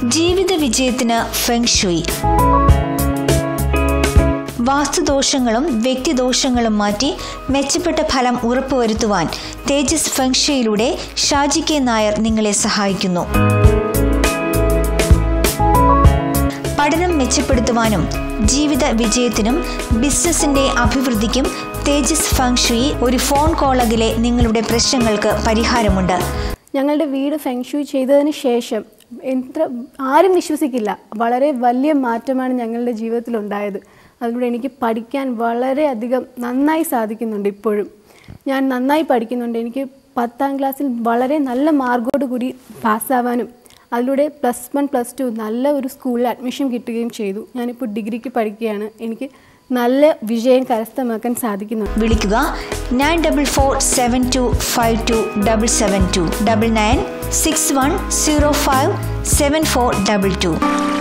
ജീവിത വിജയത്തിന് ഫെങ്ഷുയി വാസ്തുദോഷങ്ങളും വ്യക്തിദോഷങ്ങളും മാറ്റി മെച്ചപ്പെട്ട ഫലം ഉറപ്പുവരുത്തുവാൻ തേജസ് ഫെങ്ഷയിലൂടെ ഷാജി കെ നായർ നിങ്ങളെ സഹായിക്കുന്നു പഠനം മെച്ചപ്പെടുത്തുവാനും ജീവിത വിജയത്തിനും ബിസിനസിന്റെ അഭിവൃദ്ധിക്കും തേജസ് ഫെങ്ഷുയി ഒരു ഫോൺ കോൾ അകലെ നിങ്ങളുടെ പ്രശ്നങ്ങൾക്ക് പരിഹാരമുണ്ട് ഞങ്ങളുടെ വീട് ഫെങ്ഷൂയി ചെയ്തതിന് ശേഷം എത്ര ആരും വിശ്വസിക്കില്ല വളരെ വലിയ മാറ്റമാണ് ഞങ്ങളുടെ ജീവിതത്തിൽ ഉണ്ടായത് അതിലൂടെ എനിക്ക് പഠിക്കാൻ വളരെയധികം നന്നായി സാധിക്കുന്നുണ്ട് ഇപ്പോഴും ഞാൻ നന്നായി പഠിക്കുന്നുണ്ട് എനിക്ക് പത്താം ക്ലാസ്സിൽ വളരെ നല്ല മാർക്കോട് കൂടി പാസ്സാവാനും അതിലൂടെ പ്ലസ് വൺ പ്ലസ് ടു നല്ല ഒരു സ്കൂളിൽ അഡ്മിഷൻ കിട്ടുകയും ചെയ്തു ഞാനിപ്പോൾ ഡിഗ്രിക്ക് പഠിക്കുകയാണ് എനിക്ക് നല്ല വിജയം കരസ്ഥമാക്കാൻ സാധിക്കുന്നുണ്ട് വിളിക്കുക nine double four seven two five two double seven two double nine six one zero five seven four double two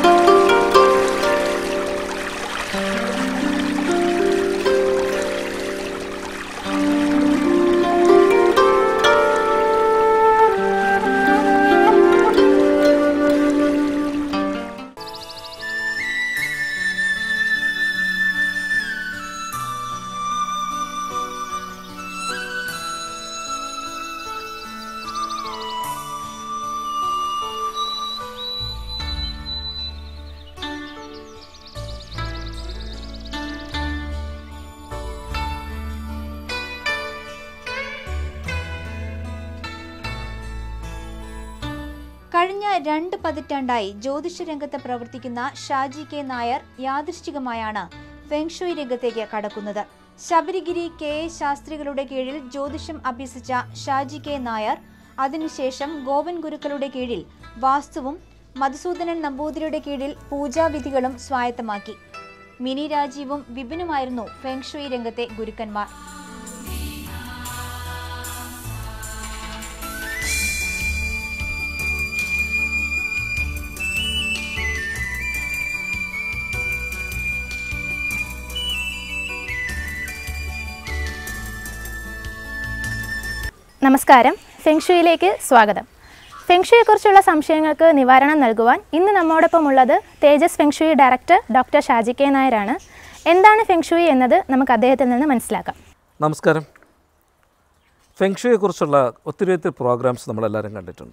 കഴിഞ്ഞ രണ്ട് പതിറ്റാണ്ടായി ജ്യോതിഷ രംഗത്ത് പ്രവർത്തിക്കുന്ന ഷാജി കെ നായർ യാദൃശ്ചികമായാണ് ഫെങ്ഷുയി രംഗത്തേക്ക് കടക്കുന്നത് ശബരിഗിരി കെ എ ശാസ്ത്രികളുടെ കീഴിൽ ജ്യോതിഷം അഭ്യസിച്ച ഷാജി കെ നായർ അതിനുശേഷം ഗോവൻ ഗുരുക്കളുടെ കീഴിൽ വാസ്തുവും മധുസൂദനൻ നമ്പൂതിരിയുടെ കീഴിൽ പൂജാവിധികളും സ്വായത്തമാക്കി മിനി രാജീവും വിപിനുമായിരുന്നു ഫെങ്ഷുയി രംഗത്തെ ഗുരുക്കന്മാർ നമസ്കാരം ഫെങ്ഷുയിലേക്ക് സ്വാഗതം ഫെങ്ഷുയെക്കുറിച്ചുള്ള സംശയങ്ങൾക്ക് നിവാരണം നൽകുവാൻ ഇന്ന് നമ്മോടൊപ്പം ഉള്ളത് Tejas feng shui director doctor Shaji K നായരാണ് എന്താണ് ഫെങ്ഷുയി എന്നത് നമുക്ക് അദ്ദേഹത്തിൽ നിന്ന് മനസ്സിലാക്കാം നമസ്കാരം ഫെങ്ഷുയെക്കുറിച്ചുള്ള ഒത്തിരി ഒത്തിരി പ്രോഗ്രാംസ് നമ്മളെല്ലാവരും കണ്ടിട്ടുണ്ട്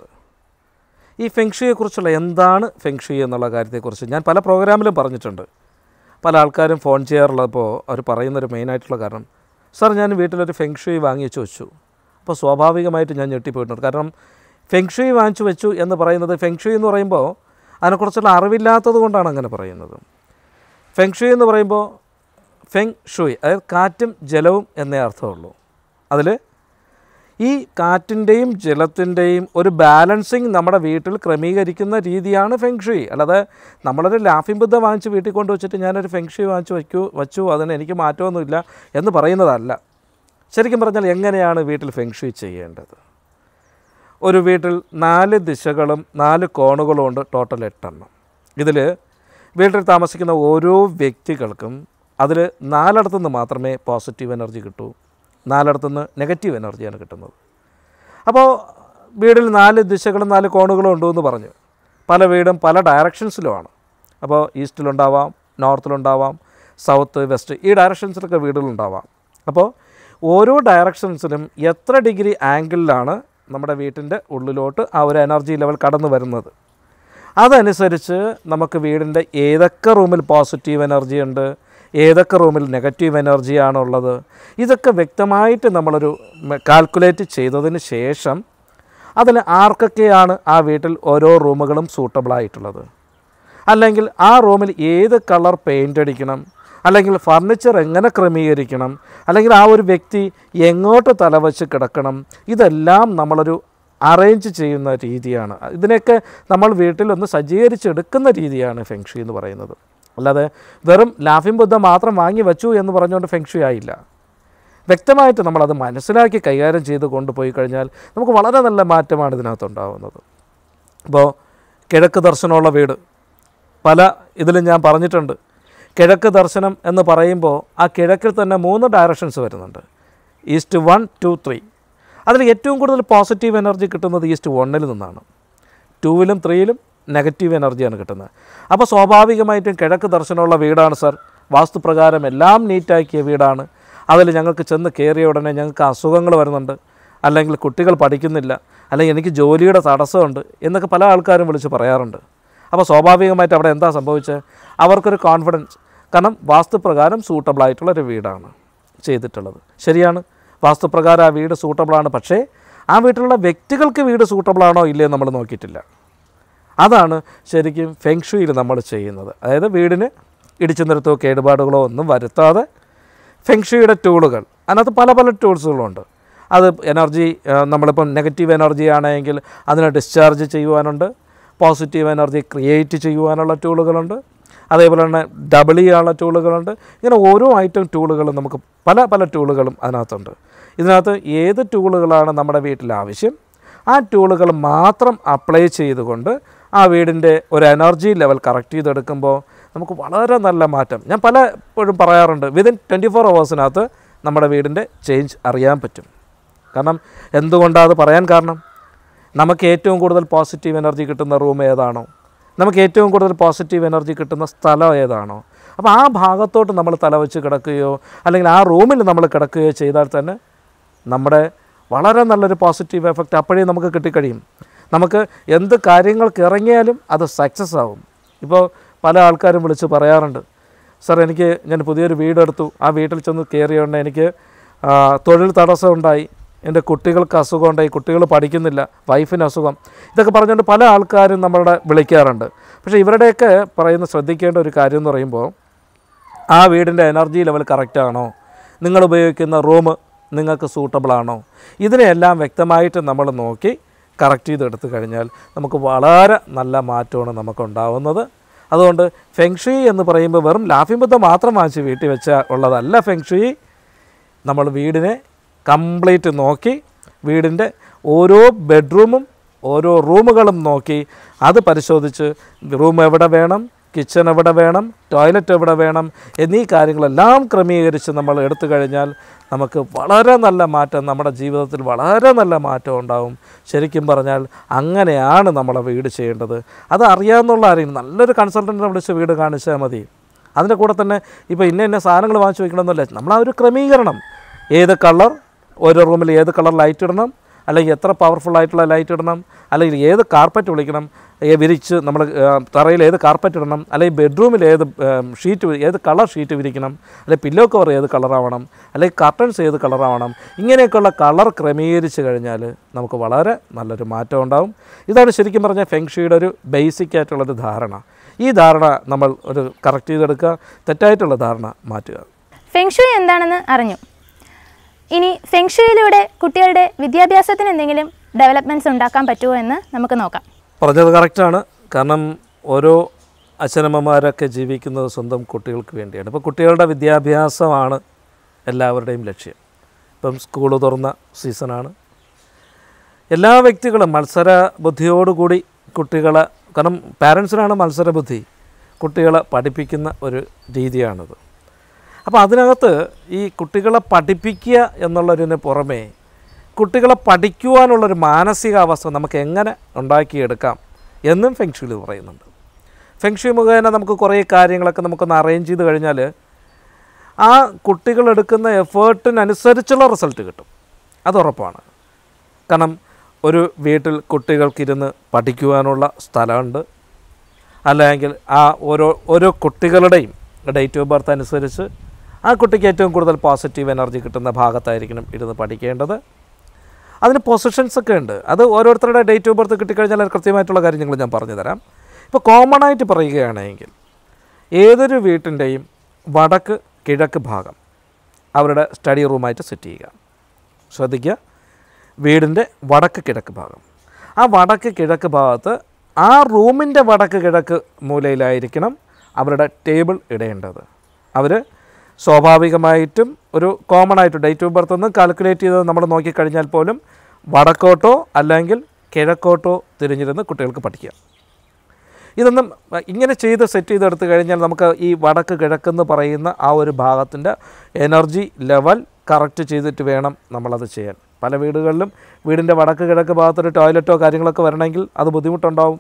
ഈ ഫെങ്ഷുയെക്കുറിച്ചുള്ള എന്താണ് ഫെങ്ഷുയി എന്നുള്ള കാര്യത്തെക്കുറിച്ച് ഞാൻ പല പ്രോഗ്രാമിലും പറഞ്ഞിട്ടുണ്ട് പല ആൾക്കാരും ഫോൺ ചെയ്യാറുള്ളപ്പോൾ അവർ പറയുന്നൊരു മെയിനായിട്ടുള്ള കാരണം സാർ ഞാൻ വീട്ടിലൊരു ഫെങ്ഷുയി വാങ്ങി വെച്ച് വെച്ചു അപ്പോൾ സ്വാഭാവികമായിട്ട് ഞാൻ ഞെട്ടിപ്പോയിട്ടുണ്ട് കാരണം ഫെങ്ഷുയി വാങ്ങിച്ചു വെച്ചു എന്ന് പറയുന്നത് ഫെങ്ഷുയി എന്ന് പറയുമ്പോൾ അതിനെക്കുറിച്ചുള്ള അറിവില്ലാത്തത് കൊണ്ടാണ് അങ്ങനെ പറയുന്നത് ഫെങ്ഷുയി എന്ന് പറയുമ്പോൾ ഫെങ് ഷുയ് അതായത് കാറ്റും ജലവും എന്നേ അർത്ഥമുള്ളൂ അതിൽ ഈ കാറ്റിൻ്റെയും ജലത്തിൻ്റെയും ഒരു ബാലൻസിങ് നമ്മുടെ വീട്ടിൽ ക്രമീകരിക്കുന്ന രീതിയാണ് ഫെങ്ഷുയി അല്ലാതെ നമ്മളൊരു ലാഫിംഗ് ബുദ്ധ വാങ്ങിച്ച് വീട്ടിൽ കൊണ്ട് വെച്ചിട്ട് ഞാനൊരു ഫെങ്ഷുയി വാങ്ങിച്ച് വയ്ക്കൂ വച്ചു അതിന് എനിക്ക് മാറ്റമൊന്നുമില്ല എന്ന് പറയുന്നതല്ല ശരിക്കും പറഞ്ഞാൽ എങ്ങനെയാണ് വീട്ടിൽ ഫെങ്ഷുയി ചെയ്യേണ്ടത് ഒരു വീട്ടിൽ നാല് ദിശകളും നാല് കോണുകളും ഉണ്ട് ടോട്ടൽ എട്ടെണ്ണം ഇതിൽ വീട്ടിൽ താമസിക്കുന്ന ഓരോ വ്യക്തികൾക്കും അതിൽ നാലിടത്തുനിന്ന് മാത്രമേ പോസിറ്റീവ് എനർജി കിട്ടൂ നാലിടത്തുനിന്ന് നെഗറ്റീവ് എനർജിയാണ് കിട്ടുന്നത് അപ്പോൾ വീടിൽ നാല് ദിശകളും നാല് കോണുകളും ഉണ്ടെന്ന് പറഞ്ഞു പല വീടും പല ഡയറക്ഷൻസിലുമാണ് അപ്പോൾ ഈസ്റ്റിലുണ്ടാവാം നോർത്തിലുണ്ടാവാം സൗത്ത് വെസ്റ്റ് ഈ ഡയറക്ഷൻസിലൊക്കെ വീടുകളുണ്ടാവാം അപ്പോൾ ഓരോ ഡയറക്ഷൻസിലും എത്ര ഡിഗ്രി ആംഗിളിലാണ് നമ്മുടെ വീട്ടിൻ്റെ ഉള്ളിലോട്ട് ആ ഒരു എനർജി ലെവൽ കടന്നു വരുന്നത് അതനുസരിച്ച് നമുക്ക് വീടിൻ്റെ ഏതൊക്കെ റൂമിൽ പോസിറ്റീവ് എനർജി ഉണ്ട് ഏതൊക്കെ റൂമിൽ നെഗറ്റീവ് എനർജിയാണുള്ളത് ഇതൊക്കെ വ്യക്തമായിട്ട് നമ്മളൊരു കാൽക്കുലേറ്റ് ചെയ്തതിന് ശേഷം അതിൽ ആർക്കൊക്കെയാണ് ആ വീട്ടിൽ ഓരോ റൂമുകളും സൂട്ടബിളായിട്ടുള്ളത് അല്ലെങ്കിൽ ആ റൂമിൽ ഏത് കളർ പെയിൻ്റ് അടിക്കണം അല്ലെങ്കിൽ ഫർണിച്ചർ എങ്ങനെ ക്രമീകരിക്കണം അല്ലെങ്കിൽ ആ ഒരു വ്യക്തി എങ്ങോട്ട് തലവച്ച് കിടക്കണം ഇതെല്ലാം നമ്മളൊരു അറേഞ്ച് ചെയ്യുന്ന രീതിയാണ് ഇതിനെയൊക്കെ നമ്മൾ വീട്ടിലൊന്ന് സജ്ജീകരിച്ചെടുക്കുന്ന രീതിയാണ് ഫെങ്ഷി എന്ന് പറയുന്നത് അല്ലാതെ വെറും ലാഫിംഗ് ബുദ്ധ മാത്രം വാങ്ങി വെച്ചു എന്ന് പറഞ്ഞുകൊണ്ട് ഫെങ്ഷി ആയില്ല വ്യക്തമായിട്ട് നമ്മളത് മനസ്സിലാക്കി കൈകാര്യം ചെയ്ത് കൊണ്ടുപോയി കഴിഞ്ഞാൽ നമുക്ക് വളരെ നല്ല മാറ്റമാണ് ഇതിനകത്തുണ്ടാകുന്നത് അപ്പോൾ കിഴക്ക് ദർശനമുള്ള വീട് പല ഇതിലും ഞാൻ പറഞ്ഞിട്ടുണ്ട് കിഴക്ക് ദർശനം എന്ന് പറയുമ്പോൾ ആ കിഴക്കിൽ തന്നെ മൂന്ന് ഡയറക്ഷൻസ് വരുന്നുണ്ട് ഈസ്റ്റ് വൺ ടു ത്രീ അതിൽ ഏറ്റവും കൂടുതൽ പോസിറ്റീവ് എനർജി കിട്ടുന്നത് ഈസ്റ്റ് വണ്ണിൽ നിന്നാണ് ടൂവിലും ത്രീയിലും നെഗറ്റീവ് എനർജിയാണ് കിട്ടുന്നത് അപ്പോൾ സ്വാഭാവികമായിട്ടും കിഴക്ക് ദർശനമുള്ള വീടാണ് സർ വാസ്തുപ്രകാരം എല്ലാം നീറ്റാക്കിയ വീടാണ് അതിൽ ഞങ്ങൾക്ക് ചെന്ന് കയറിയ ഉടനെ ഞങ്ങൾക്ക് അസുഖങ്ങൾ വരുന്നുണ്ട് അല്ലെങ്കിൽ കുട്ടികൾ പഠിക്കുന്നില്ല അല്ലെങ്കിൽ എനിക്ക് ജോലിയുടെ തടസ്സമുണ്ട് എന്നൊക്കെ പല ആൾക്കാരും വിളിച്ച് പറയാറുണ്ട് അപ്പോൾ സ്വാഭാവികമായിട്ട് അവിടെ എന്താ സംഭവിച്ചത് അവർക്കൊരു കോൺഫിഡൻസ് കാരണം വാസ്തുപ്രകാരം സൂട്ടബിൾ ആയിട്ടുള്ള ഒരു വീടാണ് ചെയ്തിട്ടുള്ളത് ശരിയാണ് വാസ്തുപ്രകാരം ആ വീട് സൂട്ടബിളാണ് പക്ഷേ ആ വീട്ടിലുള്ള വ്യക്തികൾക്ക് വീട് സൂട്ടബിളാണോ ഇല്ലയോ നമ്മൾ നോക്കിയിട്ടില്ല അതാണ് ശരിക്കും ഫെങ്ഷുയിൽ നമ്മൾ ചെയ്യുന്നത് അതായത് വീടിന് ഇടിച്ചു നിരത്തോ കേടുപാടുകളോ ഒന്നും വരുത്താതെ ഫെങ്ഷുയുടെ ടൂളുകൾ അതിനകത്ത് പല പല ടൂൾസുകളുണ്ട് അത് എനർജി ആ, നമ്മളിപ്പം നെഗറ്റീവ് എനർജി ആണെങ്കിൽ അതിനെ ഡിസ്ചാർജ് ചെയ്യുവാനുണ്ട് പോസിറ്റീവ് എനർജി ക്രിയേറ്റ് ചെയ്യുവാനുള്ള ടൂളുകളുണ്ട് അതേപോലെ തന്നെ ഡബിൾ ചെയ്യാനുള്ള ടൂളുകളുണ്ട് ഇങ്ങനെ ഓരോ ഐറ്റം ടൂളുകളും നമുക്ക് പല പല ടൂളുകളും അതിനകത്തുണ്ട് ഇതിനകത്ത് ഏത് ടൂളുകളാണ് നമ്മുടെ വീട്ടിൽ ആവശ്യം ആ ടൂളുകൾ മാത്രം അപ്ലൈ ചെയ്തുകൊണ്ട് ആ വീടിൻ്റെ ഒരു എനർജി ലെവൽ കറക്റ്റ് ചെയ്തെടുക്കുമ്പോൾ നമുക്ക് വളരെ നല്ല മാറ്റം ഞാൻ പലപ്പോഴും പറയാറുണ്ട് വിതിൻ ട്വൻറ്റി ഫോർ അവേഴ്സിനകത്ത് നമ്മുടെ വീടിൻ്റെ ചേഞ്ച് അറിയാൻ പറ്റും കാരണം എന്തുകൊണ്ടാണ് അത് പറയാൻ കാരണം നമുക്ക് ഏറ്റവും കൂടുതൽ പോസിറ്റീവ് എനർജി കിട്ടുന്ന റൂം ഏതാണോ നമുക്ക് ഏറ്റവും കൂടുതൽ പോസിറ്റീവ് എനർജി കിട്ടുന്ന സ്ഥലം ഏതാണോ അപ്പോൾ ആ ഭാഗത്തോട്ട് നമ്മൾ തലവെച്ച് കിടക്കുകയോ അല്ലെങ്കിൽ ആ റൂമിൽ നമ്മൾ കിടക്കുകയോ ചെയ്താൽ തന്നെ നമ്മുടെ വളരെ നല്ലൊരു പോസിറ്റീവ് എഫക്റ്റ് അപ്പോഴേ നമുക്ക് കിട്ടിക്കഴിയും നമുക്ക് എന്ത് കാര്യങ്ങൾക്ക് ഇറങ്ങിയാലും അത് സക്സസ് ആവും ഇപ്പോൾ പല ആൾക്കാരും വിളിച്ച് പറയാറുണ്ട് സാർ എനിക്ക് ഞാൻ പുതിയൊരു വീടെടുത്തു ആ വീട്ടിൽ ചെന്ന് കയറിയോണ്ട് എനിക്ക് ആ, തൊഴിൽ തടസ്സം ഉണ്ടായി എൻ്റെ കുട്ടികൾക്ക് അസുഖം ഉണ്ടായി കുട്ടികൾ പഠിക്കുന്നില്ല വൈഫിന് അസുഖം ഇതൊക്കെ പറഞ്ഞുകൊണ്ട് പല ആൾക്കാരും നമ്മളുടെ വിളിക്കാറുണ്ട് പക്ഷേ ഇവരുടെയൊക്കെ പറയുന്ന ശ്രദ്ധിക്കേണ്ട ഒരു കാര്യം എന്ന് പറയുമ്പോൾ ആ വീടിൻ്റെ എനർജി ലെവൽ കറക്റ്റ് ആണോ നിങ്ങൾ ഉപയോഗിക്കുന്ന റൂം നിങ്ങൾക്ക് സൂട്ടബിൾ ആണോ ഇതിനെയെല്ലാം വ്യക്തമായിട്ട് നമ്മൾ നോക്കി കറക്റ്റ് ചെയ്തെടുത്തു കഴിഞ്ഞാൽ നമുക്ക് വളരെ നല്ല മാറ്റമാണ് നമുക്കുണ്ടാവുന്നത് അതുകൊണ്ട് ഫെങ്ഷുയി എന്ന് പറയുമ്പോൾ വെറും ലാഫിംഗ് ബുദ്ധ മാത്രം വാങ്ങിച്ച് വീട്ടിൽ വെച്ച ഉള്ളതല്ല ഫെങ്ഷുയി നമ്മൾ വീടിനെ കംപ്ലീറ്റ് നോക്കി വീടിൻ്റെ ഓരോ ബെഡ്റൂമും ഓരോ റൂമുകളും നോക്കി അത് പരിശോധിച്ച് റൂം എവിടെ വേണം കിച്ചൺ എവിടെ വേണം ടോയ്ലറ്റ് എവിടെ വേണം എന്നീ കാര്യങ്ങളെല്ലാം ക്രമീകരിച്ച് നമ്മൾ എടുത്തു കഴിഞ്ഞാൽ നമുക്ക് വളരെ നല്ല മാറ്റം നമ്മുടെ ജീവിതത്തിൽ വളരെ നല്ല മാറ്റം ഉണ്ടാവും ശരിക്കും പറഞ്ഞാൽ അങ്ങനെയാണ് നമ്മളെ വീട് ചെയ്യേണ്ടത് അത് അറിയാവുന്നുള്ള ആരെങ്കിലും നല്ലൊരു കൺസൾട്ടൻറ്റിനെ വിളിച്ച് വീട് കാണിച്ചാൽ മതി അതിൻ്റെ കൂടെ തന്നെ ഇപ്പോൾ ഇന്ന ഇന്ന സാധനങ്ങൾ വാങ്ങിച്ചു വെക്കണമെന്നില്ല നമ്മൾ ആ ഒരു ക്രമീകരണം ഏത് കളർ ഓരോ റൂമിൽ ഏത് കളർ ലൈറ്റ് ഇടണം അല്ലെങ്കിൽ എത്ര പവർഫുൾ ആയിട്ടുള്ള ലൈറ്റ് ഇടണം അല്ലെങ്കിൽ ഏത് കാർപ്പറ്റ് വിളിക്കണം ഏ വിരിച്ച് നമ്മൾ തറയിൽ ഏത് കാർപ്പറ്റ് ഇടണം അല്ലെങ്കിൽ ബെഡ്റൂമിൽ ഏത് ഷീറ്റ് ഏത് കളർ ഷീറ്റ് വിരിക്കണം അല്ലെങ്കിൽ പില്ലോ കവർ ഏത് കളറാവണം അല്ലെങ്കിൽ കർട്ടൻസ് ഏത് കളറാവണം ഇങ്ങനെയൊക്കെയുള്ള കളർ ക്രമീകരിച്ച് കഴിഞ്ഞാൽ നമുക്ക് വളരെ നല്ലൊരു മാറ്റം ഉണ്ടാവും ഇതാണ് ശരിക്കും പറഞ്ഞാൽ ഫെങ്ഷിയുടെ ഒരു ബേസിക് ആയിട്ടുള്ളൊരു ധാരണ ഈ ധാരണ നമ്മൾ ഒരു കറക്റ്റ് ചെയ്തെടുക്കുക തെറ്റായിട്ടുള്ള ധാരണ മാറ്റുക ഫെങ്ഷുയി എന്താണെന്ന് അറിഞ്ഞു ഇനി ഫെങ്ഷുയിലൂടെ കുട്ടികളുടെ വിദ്യാഭ്യാസത്തിന് എന്തെങ്കിലും ഡെവലപ്മെൻറ്റ്സ് ഉണ്ടാക്കാൻ പറ്റുമോ എന്ന് നമുക്ക് നോക്കാം പറഞ്ഞത് കറക്റ്റാണ് കാരണം ഓരോ അച്ഛനമ്മമാരൊക്കെ ജീവിക്കുന്നത് സ്വന്തം കുട്ടികൾക്ക് വേണ്ടിയാണ് ഇപ്പോൾ കുട്ടികളുടെ വിദ്യാഭ്യാസമാണ് എല്ലാവരുടെയും ലക്ഷ്യം ഇപ്പം സ്കൂൾ തുറന്ന സീസണാണ് എല്ലാ വ്യക്തികളും മത്സര ബുദ്ധിയോടുകൂടി കുട്ടികളെ കാരണം പാരൻസിനാണ് മത്സര ബുദ്ധി കുട്ടികളെ പഠിപ്പിക്കുന്ന ഒരു രീതിയാണിത് അപ്പോൾ അതിനകത്ത് ഈ കുട്ടികളെ പഠിപ്പിക്കുക എന്നുള്ളതിന് പുറമേ കുട്ടികളെ പഠിക്കുവാനുള്ളൊരു മാനസികാവസ്ഥ നമുക്ക് എങ്ങനെ ഉണ്ടാക്കിയെടുക്കാം എന്നും ഫെങ്ഷുയിൽ പറയുന്നുണ്ട് ഫെങ്ഷു മുഖേന നമുക്ക് കുറേ കാര്യങ്ങളൊക്കെ നമുക്കൊന്ന് അറേഞ്ച് ചെയ്ത് കഴിഞ്ഞാൽ ആ കുട്ടികൾ എടുക്കുന്ന എഫേർട്ടിനനുസരിച്ചുള്ള റിസൾട്ട് കിട്ടും അത് ഉറപ്പാണ് കാരണം ഒരു വീട്ടിൽ കുട്ടികൾക്കിരുന്ന് പഠിക്കുവാനുള്ള സ്ഥലമുണ്ട് അല്ലെങ്കിൽ ആ ഓരോ ഓരോ കുട്ടികളുടെയും ഡേറ്റ് ഓഫ് ബർത്ത് അനുസരിച്ച് ആ കുട്ടിക്ക് ഏറ്റവും കൂടുതൽ പോസിറ്റീവ് എനർജി കിട്ടുന്ന ഭാഗത്തായിരിക്കണം ഇരുന്ന് പഠിക്കേണ്ടത് അതിന് പൊസിഷൻസ് ഒക്കെ ഉണ്ട് അത് ഓരോരുത്തരുടെ ഡേറ്റ് ഓഫ് ബർത്ത് കിട്ടിക്കഴിഞ്ഞാൽ അത് കൃത്യമായിട്ടുള്ള കാര്യങ്ങൾ ഞാൻ പറഞ്ഞു തരാം ഇപ്പോൾ കോമൺ ആയിട്ട് പറയുകയാണെങ്കിൽ ഏതൊരു വീട്ടിൻ്റെയും വടക്ക് കിഴക്ക് ഭാഗം അവരുടെ സ്റ്റഡി റൂമായിട്ട് സെറ്റ് ചെയ്യുക ശ്രദ്ധിക്കുക വീടിൻ്റെ വടക്ക് കിഴക്ക് ഭാഗം ആ വടക്ക് കിഴക്ക് ഭാഗത്ത് ആ റൂമിൻ്റെ വടക്ക് കിഴക്ക് മൂലയിലായിരിക്കണം അവരുടെ ടേബിൾ ഇടേണ്ടത് അവർ സ്വാഭാവികമായിട്ടും ഒരു കോമൺ ആയിട്ട് ഡേറ്റ് ഓഫ് ബർത്ത് ഒന്ന് കാൽക്കുലേറ്റ് ചെയ്ത് നമ്മൾ നോക്കിക്കഴിഞ്ഞാൽ പോലും വടക്കോട്ടോ അല്ലെങ്കിൽ കിഴക്കോട്ടോ തിരിഞ്ഞിരുന്ന് കുട്ടികൾക്ക് പഠിക്കുക ഇതൊന്നും അഹ്, ഇങ്ങനെ ചെയ്ത് സെറ്റ് ചെയ്തെടുത്ത് കഴിഞ്ഞാൽ നമുക്ക് ഈ വടക്ക് കിഴക്കെന്ന് പറയുന്ന ആ ഒരു ഭാഗത്തിൻ്റെ എനർജി ലെവൽ കറക്റ്റ് ചെയ്തിട്ട് വേണം നമ്മളത് ചെയ്യാൻ പല വീടുകളിലും വീടിൻ്റെ വടക്ക് കിഴക്ക് ഭാഗത്തൊരു ടോയ്ലറ്റോ കാര്യങ്ങളൊക്കെ വരണമെങ്കിൽ അത് ബുദ്ധിമുട്ടുണ്ടാവും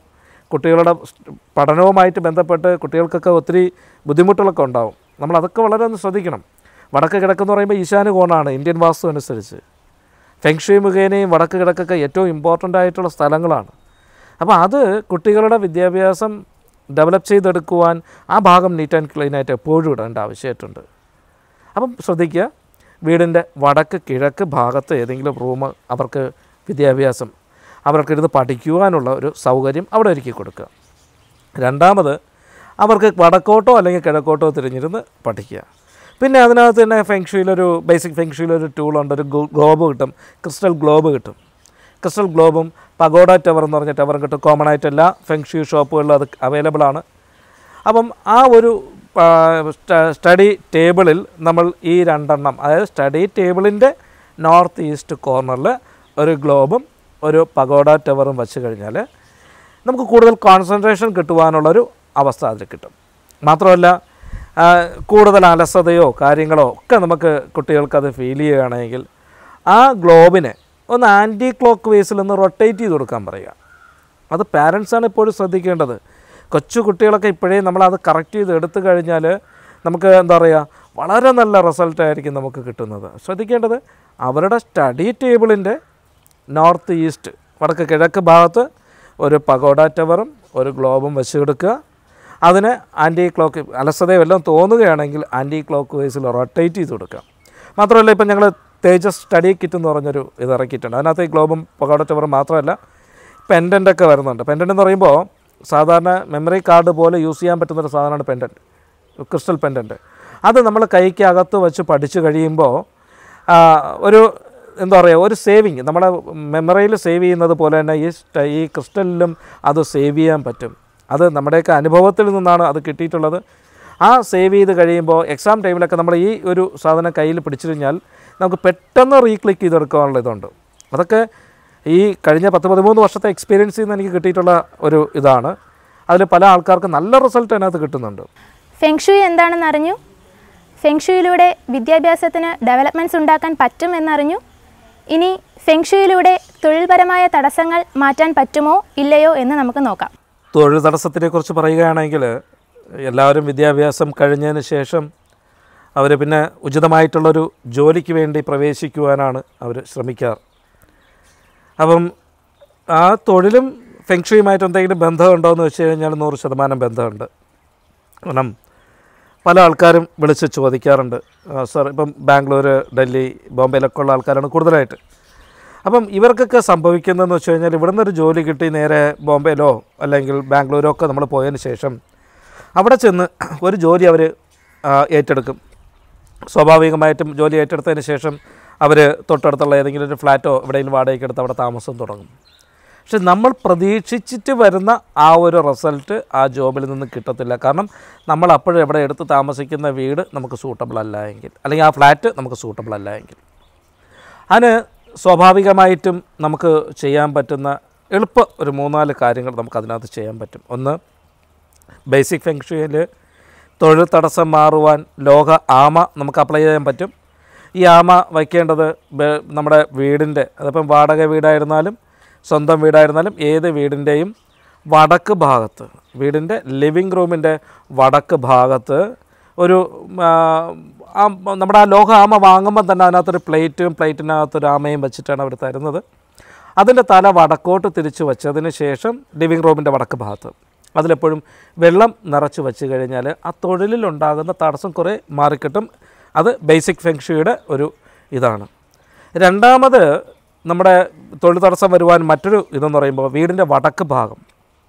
കുട്ടികളുടെ പഠനവുമായിട്ട് ബന്ധപ്പെട്ട് കുട്ടികൾക്കൊക്കെ ഒത്തിരി ബുദ്ധിമുട്ടുകളൊക്കെ ഉണ്ടാവും നമ്മൾ അതൊക്കെ വളരെ ഒന്ന് ശ്രദ്ധിക്കണം വടക്ക് കിഴക്കെന്ന് പറയുമ്പോൾ ഈശാന കോണാണ് ഇന്ത്യൻ വാസ്തു അനുസരിച്ച് ഫെങ്ഷുയി മുഖേനയും വടക്ക് കിഴക്കൊക്കെ ഏറ്റവും ഇമ്പോർട്ടൻ്റ് ആയിട്ടുള്ള സ്ഥലങ്ങളാണ് അപ്പോൾ അത് കുട്ടികളുടെ വിദ്യാഭ്യാസം ഡെവലപ്പ് ചെയ്തെടുക്കുവാൻ ആ ഭാഗം നീറ്റ് ആൻഡ് ക്ലീൻ ആയിട്ട് എപ്പോഴും ഇടേണ്ട ആവശ്യമായിട്ടുണ്ട് അപ്പം ശ്രദ്ധിക്കുക വീടിൻ്റെ വടക്ക് കിഴക്ക് ഭാഗത്ത് ഏതെങ്കിലും റൂം അവർക്ക് വിദ്യാഭ്യാസം അവർക്കിരുന്ന് പഠിക്കുവാനുള്ള ഒരു സൗകര്യം അവിടെ ഒരുക്കി കൊടുക്കുക രണ്ടാമത് അവർക്ക് വടക്കോട്ടോ അല്ലെങ്കിൽ കിഴക്കോട്ടോ തിരിഞ്ഞിരുന്ന് പഠിക്കുക പിന്നെ അതിനകത്ത് തന്നെ ഫെങ്ഷുയിലൊരു ബേസിക് ഫെങ്ഷുയിലൊരു ടൂളുണ്ട് ഒരു ഗ്ലോബ് കിട്ടും ക്രിസ്റ്റൽ ഗ്ലോബ് കിട്ടും ക്രിസ്റ്റൽ ഗ്ലോബും പഗോഡ ടവർ എന്ന് പറഞ്ഞ ടവറും കിട്ടും കോമൺ ആയിട്ട് എല്ലാ ഫെങ്ഷു ഷോപ്പുകളിലും അത് അവൈലബിൾ ആണ് അപ്പം ആ ഒരു ആ, സ്റ്റ- സ്റ്റഡി ടേബിളിൽ നമ്മൾ ഈ രണ്ടെണ്ണം അതായത് സ്റ്റഡി ടേബിളിൻ്റെ നോർത്ത് ഈസ്റ്റ് കോർണറിൽ ഒരു ഗ്ലോബും ഒരു പഗോഡ ടവറും വെച്ച് കഴിഞ്ഞാൽ നമുക്ക് കൂടുതൽ കോൺസെൻട്രേഷൻ കിട്ടുവാനുള്ളൊരു അവസ്ഥ അതിൽ കിട്ടും മാത്രമല്ല ആ, കൂടുതൽ അലസതയോ കാര്യങ്ങളോ ഒക്കെ നമുക്ക് കുട്ടികൾക്കത് ഫീൽ ചെയ്യുകയാണെങ്കിൽ ആ ഗ്ലോബിനെ ഒന്ന് ആൻറ്റി ക്ലോക്ക് വേസിൽ ഒന്ന് റൊട്ടേറ്റ് ചെയ്ത് കൊടുക്കാൻ പറയുക അത് പാരൻസാണ് ഇപ്പോഴും ശ്രദ്ധിക്കേണ്ടത് കൊച്ചു കുട്ടികളൊക്കെ ഇപ്പോഴേ നമ്മളത് കറക്റ്റ് ചെയ്ത് എടുത്തു കഴിഞ്ഞാൽ നമുക്ക് എന്താ പറയുക വളരെ നല്ല റിസൾട്ട് ആയിരിക്കും നമുക്ക് കിട്ടുന്നത് ശ്രദ്ധിക്കേണ്ടത് അവരുടെ സ്റ്റഡി ടേബിളിൻ്റെ നോർത്ത് ഈസ്റ്റ് വടക്ക് കിഴക്ക് ഭാഗത്ത് ഒരു പഗോഡ ടവറും ഒരു ഗ്ലോബും വെച്ച് കൊടുക്കുക അതിന് ആൻറ്റി ക്ലോക്ക് അലസതയോ എല്ലാം തോന്നുകയാണെങ്കിൽ ആൻറ്റി ക്ലോക്ക് വൈസിൽ റൊട്ടേറ്റ് ചെയ്ത് കൊടുക്കുക മാത്രമല്ല ഇപ്പം ഞങ്ങൾ തേജസ് സ്റ്റഡി കിറ്റ് എന്ന് പറഞ്ഞൊരു ഇത് ഇറക്കിയിട്ടുണ്ട് അതിനകത്ത് ഈ ഗ്ലോബും പകോട ടവറും മാത്രമല്ല പെൻഡൻ്റ് ഒക്കെ വരുന്നുണ്ട് പെൻഡൻ്റ് എന്ന് പറയുമ്പോൾ സാധാരണ മെമ്മറി കാർഡ് പോലെ യൂസ് ചെയ്യാൻ പറ്റുന്നൊരു സാധനമാണ് പെൻഡൻറ്റ് ക്രിസ്റ്റൽ പെൻഡൻറ്റ് അത് നമ്മൾ കൈക്ക് അകത്ത് വെച്ച് പഠിച്ചു കഴിയുമ്പോൾ ആ, ഒരു എന്താ പറയുക ഒരു സേവിങ് നമ്മുടെ മെമ്മറിയിൽ സേവ് ചെയ്യുന്നത് പോലെ തന്നെ ഈ സ്റ്റ- ഈ ക്രിസ്റ്റലിലും അത് സേവ് ചെയ്യാൻ പറ്റും അത് നമ്മുടെയൊക്കെ അനുഭവത്തിൽ നിന്നാണ് അത് കിട്ടിയിട്ടുള്ളത് ആ സേവ് ചെയ്ത് കഴിയുമ്പോൾ എക്സാം ടൈമിലൊക്കെ നമ്മൾ ഈ ഒരു സാധനം കയ്യിൽ പിടിച്ചു കഴിഞ്ഞാൽ നമുക്ക് പെട്ടെന്ന് റീക്ലിക്ക് ചെയ്തെടുക്കാനുള്ള ഇതുണ്ട് അതൊക്കെ ഈ കഴിഞ്ഞ പത്ത് പതിമൂന്ന് വർഷത്തെ എക്സ്പീരിയൻസിൽ നിന്ന് എനിക്ക് കിട്ടിയിട്ടുള്ള ഒരു ഇതാണ് അതിൽ പല ആൾക്കാർക്ക് നല്ല റിസൾട്ട് അതിനകത്ത് കിട്ടുന്നുണ്ട് ഫെങ്ഷുയി എന്താണെന്ന് അറിഞ്ഞു ഫെങ്ഷുയിലൂടെ വിദ്യാഭ്യാസത്തിന് ഡെവലപ്മെൻറ്റ്സ് ഉണ്ടാക്കാൻ പറ്റും എന്നറിഞ്ഞു ഇനി ഫെങ്ഷുയിലൂടെ തൊഴിൽപരമായ തടസ്സങ്ങൾ മാറ്റാൻ പറ്റുമോ ഇല്ലയോ എന്ന് നമുക്ക് നോക്കാം തൊഴിൽ തടസ്സത്തിനെ കുറിച്ച് പറയുകയാണെങ്കിൽ എല്ലാവരും വിദ്യാഭ്യാസം കഴിഞ്ഞതിന് ശേഷം അവർ പിന്നെ ഉചിതമായിട്ടുള്ളൊരു ജോലിക്ക് വേണ്ടി പ്രവേശിക്കുവാനാണ് അവർ ശ്രമിക്കാറ് അപ്പം ആ തൊഴിലും ഫെങ്ഷുയുമായിട്ട് എന്തെങ്കിലും ബന്ധമുണ്ടോ എന്ന് വെച്ച് കഴിഞ്ഞാൽ നൂറ് ശതമാനം ബന്ധമുണ്ട് കാരണം പല ആൾക്കാരും വിളിച്ച് ചോദിക്കാറുണ്ട് ആ, സാർ ഇപ്പം ബാംഗ്ലൂർ ഡൽഹി ബോംബെയിലൊക്കെ ഉള്ള ആൾക്കാരാണ് കൂടുതലായിട്ട് അപ്പം ഇവർക്കൊക്കെ സംഭവിക്കുന്നതെന്ന് വെച്ച് കഴിഞ്ഞാൽ ഇവിടുന്ന് ഒരു ജോലി കിട്ടി നേരെ ബോംബെയിലോ അല്ലെങ്കിൽ ബാംഗ്ലൂരോ ഒക്കെ നമ്മൾ പോയതിന് ശേഷം അവിടെ ചെന്ന് ഒരു ജോലി അവർ ഏറ്റെടുക്കും സ്വാഭാവികമായിട്ടും ജോലി ഏറ്റെടുത്തതിന് ശേഷം അവർ തൊട്ടടുത്തുള്ള ഏതെങ്കിലും ഒരു ഫ്ലാറ്റോ എവിടെയെങ്കിലും വാടകയ്ക്ക് എടുത്ത് അവിടെ താമസം തുടങ്ങും പക്ഷെ നമ്മൾ പ്രതീക്ഷിച്ചിട്ട് വരുന്ന ആ ഒരു റിസൾട്ട് ആ ജോബിൽ നിന്ന് കിട്ടത്തില്ല കാരണം നമ്മൾ അപ്പോഴും എവിടെ എടുത്ത് താമസിക്കുന്ന വീട് നമുക്ക് സൂട്ടബിൾ അല്ല എങ്കിൽ അല്ലെങ്കിൽ ആ ഫ്ലാറ്റ് നമുക്ക് സൂട്ടബിൾ അല്ല എങ്കിൽ അതിന് സ്വാഭാവികമായിട്ടും നമുക്ക് ചെയ്യാൻ പറ്റുന്ന എളുപ്പ ഒരു മൂന്നാല് കാര്യങ്ങൾ നമുക്ക് അതിനകത്ത് ചെയ്യാൻ പറ്റും ഒന്ന് ബേസിക് ഫെങ്ഷയിൽ തൊഴിൽ തടസ്സം മാറുവാൻ ലോക ആമ നമുക്ക് അപ്ലൈ ചെയ്യാൻ പറ്റും ഈ ആമ വയ്ക്കേണ്ടത് ബെ- നമ്മുടെ വീടിൻ്റെ അതിപ്പം വാടക വീടായിരുന്നാലും സ്വന്തം വീടായിരുന്നാലും ഏത് വീടിൻ്റെയും വടക്ക് ഭാഗത്ത് വീടിൻ്റെ ലിവിങ് റൂമിൻ്റെ വടക്ക് ഭാഗത്ത് ഒരു ആ, ആ നമ്മുടെ ആ ലോക ആമ വാങ്ങുമ്പോൾ തന്നെ അതിനകത്തൊരു പ്ലേറ്റും പ്ലേറ്റിനകത്തൊരു ആമയും വെച്ചിട്ടാണ് അവർ തരുന്നത് അതിൻ്റെ തല വടക്കോട്ട് തിരിച്ച് വെച്ചതിന് ശേഷം ലിവിങ് റൂമിൻ്റെ വടക്ക് ഭാഗത്ത് അതിലെപ്പോഴും വെള്ളം നിറച്ച് വെച്ച് കഴിഞ്ഞാൽ ആ തൊഴിലിലുണ്ടാകുന്ന തടസ്സം കുറേ മാറിക്കിട്ടും അത് ബേസിക് ഫെങ്ഷിയുടെ ഒരു ഇതാണ് രണ്ടാമത് നമ്മുടെ തൊഴിൽ തടസ്സം വരുവാൻ മറ്റൊരു ഇതെന്ന് പറയുമ്പോൾ വീടിൻ്റെ വടക്ക് ഭാഗം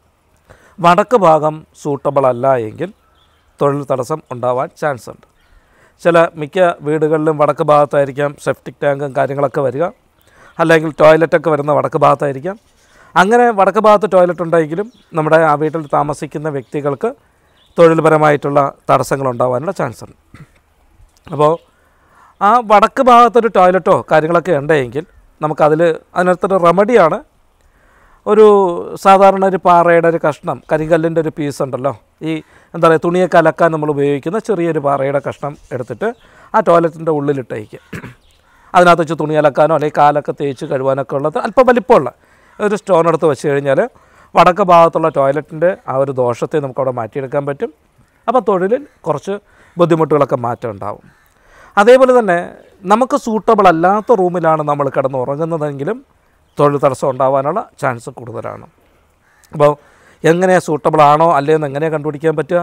വടക്ക് ഭാഗം സൂട്ടബിൾ അല്ല എങ്കിൽ തൊഴിൽ തടസ്സം ഉണ്ടാവാൻ ചാൻസ് ഉണ്ട് ചില മിക്ക വീടുകളിലും വടക്ക് ഭാഗത്തായിരിക്കാം സെപ്റ്റിക് ടാങ്കും കാര്യങ്ങളൊക്കെ വരിക അല്ലെങ്കിൽ ടോയ്ലറ്റൊക്കെ വരുന്ന വടക്ക് ഭാഗത്തായിരിക്കാം അങ്ങനെ വടക്ക് ഭാഗത്ത് ടോയ്ലറ്റ് ഉണ്ടെങ്കിലും നമ്മുടെ ആ വീട്ടിൽ താമസിക്കുന്ന വ്യക്തികൾക്ക് തൊഴിൽപരമായിട്ടുള്ള തടസ്സങ്ങൾ ഉണ്ടാവാനുള്ള ചാൻസ് ഉണ്ട് അപ്പോൾ ആ വടക്ക് ഭാഗത്തൊരു ടോയ്ലറ്റോ കാര്യങ്ങളൊക്കെ ഉണ്ടെങ്കിൽ നമുക്കതിൽ അതിനകത്തൊരു റെമഡിയാണ് ഒരു സാധാരണ ഒരു പാറയുടെ ഒരു കഷ്ണം കരിങ്കല്ലിൻ്റെ ഒരു പീസ് ഉണ്ടല്ലോ ഈ എന്താ പറയുക തുണിയൊക്കെ അലക്കാൻ നമ്മൾ ഉപയോഗിക്കുന്ന ചെറിയൊരു പാറയുടെ കഷ്ണം എടുത്തിട്ട് ആ ടോയ്ലറ്റിൻ്റെ ഉള്ളിലിട്ടേക്കുക അതിനകത്ത് വെച്ച് തുണി അലക്കാനോ അല്ലെങ്കിൽ കാലൊക്കെ തേച്ച് കഴുകാനൊക്കെ ഉള്ളത് അല്പം വലിപ്പമുള്ള ഒരു സ്റ്റോൺ എടുത്ത് വെച്ച് കഴിഞ്ഞാൽ വടക്ക് ഭാഗത്തുള്ള ടോയ്ലറ്റിൻ്റെ ആ ഒരു ദോഷത്തെ നമുക്കവിടെ മാറ്റിയെടുക്കാൻ പറ്റും അപ്പോൾ തൊഴിലിൽ കുറച്ച് ബുദ്ധിമുട്ടുകളൊക്കെ മാറ്റം ഉണ്ടാവും അതേപോലെ തന്നെ നമുക്ക് സൂട്ടബിൾ അല്ലാത്ത റൂമിലാണ് നമ്മൾ കിടന്ന് ഉറങ്ങുന്നതെങ്കിലും തൊഴിൽ തടസ്സം ഉണ്ടാവാനുള്ള ചാൻസ് കൂടുതലാണ് അപ്പോൾ എങ്ങനെ സൂട്ടബിൾ ആണോ അല്ലയോ എന്ന് എങ്ങനെയാണ് കണ്ടുപിടിക്കാൻ പറ്റുക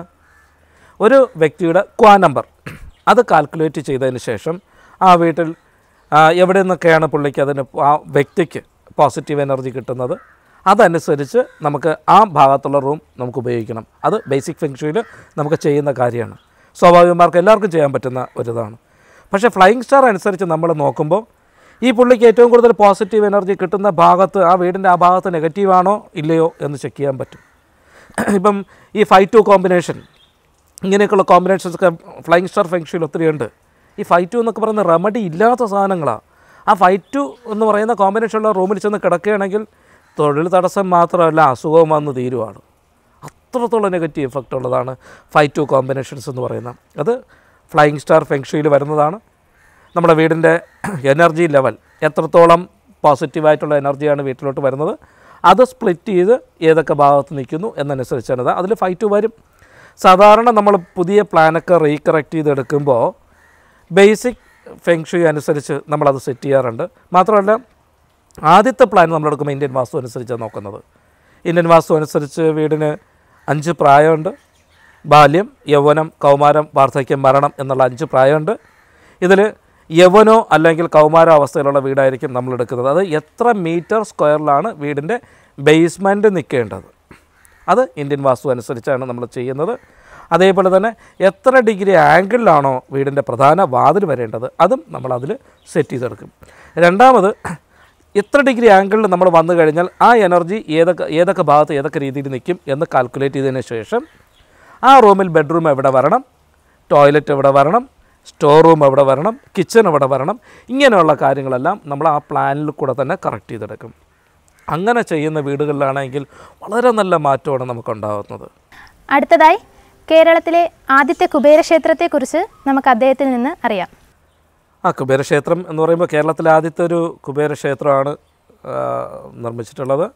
ഒരു വ്യക്തിയുടെ ക്വാ നമ്പർ അത് കാൽക്കുലേറ്റ് ചെയ്തതിന് ശേഷം ആ വീട്ടിൽ ആ, എവിടെ നിന്നൊക്കെയാണ് പുള്ളിക്ക് അതിന് ആ വ്യക്തിക്ക് പോസിറ്റീവ് എനർജി കിട്ടുന്നത് അതനുസരിച്ച് നമുക്ക് ആ ഭാഗത്തുള്ള റൂം നമുക്ക് ഉപയോഗിക്കണം അത് ബേസിക് ഫെങ്ഷുയിൽ നമുക്ക് ചെയ്യുന്ന കാര്യമാണ് സ്വാഭാവികമാർക്ക് എല്ലാവർക്കും ചെയ്യാൻ പറ്റുന്ന ഒരിതാണ് പക്ഷേ ഫ്ലൈയിങ് സ്റ്റാർ അനുസരിച്ച് നമ്മൾ നോക്കുമ്പോൾ ഈ പുള്ളിക്ക് ഏറ്റവും കൂടുതൽ പോസിറ്റീവ് എനർജി കിട്ടുന്ന ഭാഗത്ത് ആ വീടിൻ്റെ ആ ഭാഗത്ത് നെഗറ്റീവ് ആണോ ഇല്ലയോ എന്ന് ചെക്ക് ചെയ്യാൻ പറ്റും ഇപ്പം ഈ ഫൈവ് ടു കോമ്പിനേഷൻ ഇങ്ങനെയൊക്കെയുള്ള കോമ്പിനേഷൻസ് ഒക്കെ ഫ്ലൈയിങ് സ്റ്റാർ ഫെങ്ഷയിൽ ഒത്തിരി ഉണ്ട് ഈ ഫൈവ് ടു എന്നൊക്കെ പറയുന്ന റെമഡി ഇല്ലാത്ത സാധനങ്ങളാണ് ആ ഫൈവ് ടു എന്ന് പറയുന്ന കോമ്പിനേഷനുള്ള റൂമിൽ ചെന്ന് കിടക്കുകയാണെങ്കിൽ തൊഴിൽ തടസ്സം മാത്രമല്ല അസുഖവും വന്ന് തീരുവാണ് അത്രത്തോളം നെഗറ്റീവ് എഫക്റ്റ് ഉള്ളതാണ് ഫൈവ് ടു കോമ്പിനേഷൻസ് എന്ന് പറയുന്നത് അത് ഫ്ലൈയിങ് സ്റ്റാർ ഫെങ്ഷയിൽ വരുന്നതാണ് നമ്മുടെ വീടിൻ്റെ എനർജി ലെവൽ എത്രത്തോളം പോസിറ്റീവായിട്ടുള്ള എനർജിയാണ് വീട്ടിലോട്ട് വരുന്നത് അത് സ്പ്ലിറ്റ് ചെയ്ത് ഏതൊക്കെ ഭാഗത്ത് നിൽക്കുന്നു എന്നനുസരിച്ചാണ് ഇത് അതിൽ ഫൈവ് ടു വരും സാധാരണ നമ്മൾ പുതിയ പ്ലാനൊക്കെ റീകറക്റ്റ് ചെയ്തെടുക്കുമ്പോൾ ബേസിക് ഫെങ്ഷു അനുസരിച്ച് നമ്മളത് സെറ്റ് ചെയ്യാറുണ്ട് മാത്രമല്ല ആദ്യത്തെ പ്ലാൻ നമ്മളെടുക്കുമ്പോൾ ഇന്ത്യൻ വാസ്തു അനുസരിച്ചാണ് നോക്കുന്നത് ഇന്ത്യൻ വാസ്തു അനുസരിച്ച് വീടിന് അഞ്ച് പ്രായമുണ്ട് ബാല്യം യൗവനം കൗമാരം വാർദ്ധക്യം മരണം എന്നുള്ള അഞ്ച് പ്രായമുണ്ട് ഇതിൽ യൗവനോ അല്ലെങ്കിൽ കൗമാര അവസ്ഥയിലുള്ള വീടായിരിക്കും നമ്മൾ എടുക്കുന്നത് അത് എത്ര മീറ്റർ സ്ക്വയറിലാണ് വീടിൻ്റെ ബേസ്മെൻറ്റ് നിൽക്കേണ്ടത് അത് ഇന്ത്യൻ വാസ്തു അനുസരിച്ചാണ് നമ്മൾ ചെയ്യുന്നത് അതേപോലെ തന്നെ എത്ര ഡിഗ്രി ആംഗിളിലാണോ വീടിൻ്റെ പ്രധാന വാതിൽ വരേണ്ടത് അതും നമ്മൾ അതിൽ സെറ്റ് ചെയ്തെടുക്കും രണ്ടാമത് എത്ര ഡിഗ്രി ആംഗിളിൽ നമ്മൾ വന്നു കഴിഞ്ഞാൽ ആ എനർജി ഏതൊക്കെ ഏതൊക്കെ ഭാഗത്ത് ഏതൊക്കെ രീതിയിൽ നിൽക്കും എന്ന് കാൽക്കുലേറ്റ് ചെയ്തതിന് ശേഷം ആ റൂമിൽ ബെഡ്റൂം എവിടെ വരണം ടോയ്ലറ്റ് എവിടെ വരണം സ്റ്റോർ റൂം എവിടെ വരണം കിച്ചൺ എവിടെ വരണം ഇങ്ങനെയുള്ള കാര്യങ്ങളെല്ലാം നമ്മൾ ആ പ്ലാനിൽ കൂടെ തന്നെ കറക്റ്റ് ചെയ്തെടുക്കും അങ്ങനെ ചെയ്യുന്ന വീടുകളിലാണെങ്കിൽ വളരെ നല്ല മാറ്റമാണ് നമുക്കുണ്ടാകുന്നത് അടുത്തതായി കേരളത്തിലെ ആദ്യത്തെ കുബേരക്ഷേത്രത്തെക്കുറിച്ച് നമുക്ക് അദ്ദേഹത്തിൽ നിന്ന് അറിയാം ആ കുബേരക്ഷേത്രം എന്ന് പറയുമ്പോൾ കേരളത്തിലെ ആദ്യത്തെ ഒരു കുബേരക്ഷേത്രമാണ് ആ, നിർമ്മിച്ചിട്ടുള്ളത്